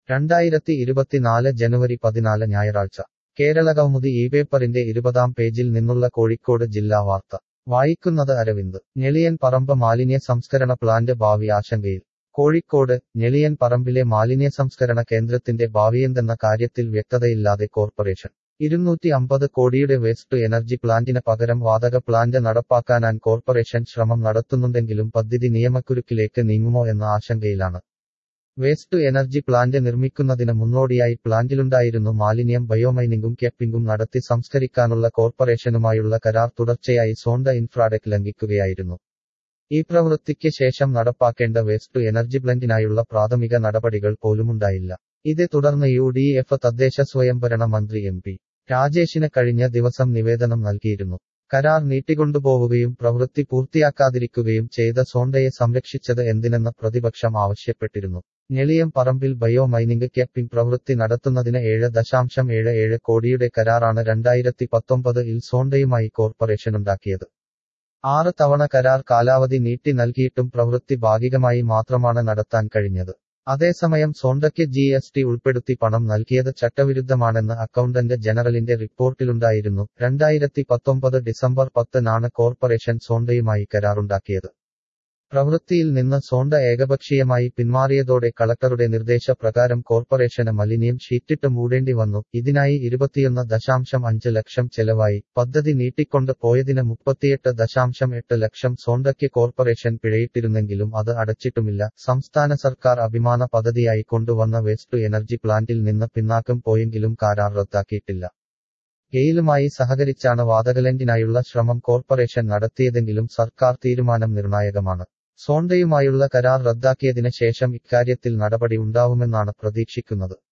രണ്ടായിരത്തി ഇരുപത്തിനാല് ജനുവരി പതിനാല് ഞായറാഴ്ച കേരളകൗമുദി ഈ പേപ്പറിന്റെ ഇരുപതാം പേജിൽ നിന്നുള്ള കോഴിക്കോട് ജില്ലാ വാർത്ത വായിക്കുന്നത് അരവിന്ദ് ഞെളിയൻ പറമ്പ് മാലിന്യ സംസ്കരണ പ്ലാന്റ് ഭാവി ആശങ്കയിൽ കോഴിക്കോട് ഞെളിയൻ പറമ്പിലെ മാലിന്യ സംസ്കരണ കേന്ദ്രത്തിന്റെ ഭാവിയെന്തെന്ന കാര്യത്തിൽ വ്യക്തതയില്ലാതെ കോർപ്പറേഷൻ ഇരുന്നൂറ്റി അമ്പത് കോടിയുടെ വേസ്റ്റ് എനർജി പ്ലാന്റിന് പകരം വാതക പ്ലാന്റ് നടപ്പാക്കാനാൻ കോർപ്പറേഷൻ ശ്രമം നടത്തുന്നുണ്ടെങ്കിലും പദ്ധതി നിയമക്കുരുക്കിലേക്ക് നീങ്ങുമോ എന്ന ആശങ്കയിലാണ് വേസ്റ്റ് എനർജി പ്ലാന്റ് നിർമ്മിക്കുന്നതിന് മുന്നോടിയായി പ്ലാന്റിലുണ്ടായിരുന്നു മാലിന്യം ബയോമൈനിങ്ങും ക്യാപ്പിംഗും നടത്തി സംസ്കരിക്കാനുള്ള കോർപ്പറേഷനുമായുള്ള കരാർ തുടർച്ചയായി സോണ്ട ഇൻഫ്രാഡെക് ലംഘിക്കുകയായിരുന്നു ഈ പ്രവൃത്തിക്ക് ശേഷം നടപ്പാക്കേണ്ട വേസ്റ്റ് എനർജി പ്ലാന്റിനായുള്ള പ്രാഥമിക നടപടികൾ പോലുമുണ്ടായില്ല ഇതേ തുടർന്ന് യു ഡി എഫ് തദ്ദേശ സ്വയംഭരണ മന്ത്രി എം പി രാജേഷിന് കഴിഞ്ഞ ദിവസം നിവേദനം നൽകിയിരുന്നു കരാർ നീട്ടിക്കൊണ്ടുപോവുകയും പ്രവൃത്തി പൂർത്തിയാക്കാതിരിക്കുകയും ചെയ്ത സോണ്ടയെ സംരക്ഷിച്ചത് എന്തിനെന്ന് പ്രതിപക്ഷം ആവശ്യപ്പെട്ടിരുന്നു ഞെളിയം പറമ്പിൽ ബയോ മൈനിംഗ് ക്യാപ്പിംഗ് പ്രവൃത്തി നടത്തുന്നതിന് ഏഴ് ദശാംശം ഏഴ് ഏഴ് കോടിയുടെ കരാറാണ് രണ്ടായിരത്തി പത്തൊമ്പത് ഇൽ സോണ്ടയുമായി കോർപ്പറേഷനുണ്ടാക്കിയത് ആറ് തവണ കരാർ കാലാവധി നീട്ടി നൽകിയിട്ടും പ്രവൃത്തി ഭാഗികമായി മാത്രമാണ് നടത്താൻ കഴിഞ്ഞത് അതേസമയം സോണ്ടയ്ക്ക് ജി എസ് ടി ഉൾപ്പെടുത്തി പണം നൽകിയത് ചട്ടവിരുദ്ധമാണെന്ന് അക്കൗണ്ടന്റ് ജനറലിന്റെ റിപ്പോർട്ടിലുണ്ടായിരുന്നു രണ്ടായിരത്തി പത്തൊമ്പത് ഡിസംബർ പത്തിനാണ് കോർപ്പറേഷൻ സോണ്ടയുമായി കരാറുണ്ടാക്കിയത് പ്രവൃത്തിയിൽ നിന്ന് സോണ്ട ഏകപക്ഷീയമായി പിന്മാറിയതോടെ കളക്ടറുടെ നിർദ്ദേശപ്രകാരം കോർപ്പറേഷന് മലിനീയം ഷീറ്റിട്ട് മൂടേണ്ടി വന്നു ഇതിനായി ഇരുപത്തിയൊന്ന് ദശാംശം അഞ്ച് ലക്ഷം ചെലവായി പദ്ധതി നീട്ടിക്കൊണ്ട് പോയതിന് മുപ്പത്തിയെട്ട് ദശാംശം എട്ട് ലക്ഷം സോണ്ടയ്ക്ക് കോർപ്പറേഷൻ പിഴയിട്ടിരുന്നെങ്കിലും അത് അടച്ചിട്ടുമില്ല സംസ്ഥാന സർക്കാർ അഭിമാന പദ്ധതിയായി കൊണ്ടുവന്ന വേസ്റ്റ് എനർജി പ്ലാന്റിൽ നിന്ന് പിന്നാക്കം പോയെങ്കിലും കരാർ റദ്ദാക്കിയിട്ടില്ല ഗെയിലുമായി സഹകരിച്ചാണ് വാതകലന്റിനായുള്ള ശ്രമം കോർപ്പറേഷൻ നടത്തിയതെങ്കിലും സർക്കാർ തീരുമാനം നിർണായകമാണ് സോണ്ടയുമായുള്ള കരാർ റദ്ദാക്കിയതിന് ശേഷം ഇക്കാര്യത്തിൽ നടപടി ഉണ്ടാവുമെന്നാണ് പ്രതീക്ഷിക്കുന്നത്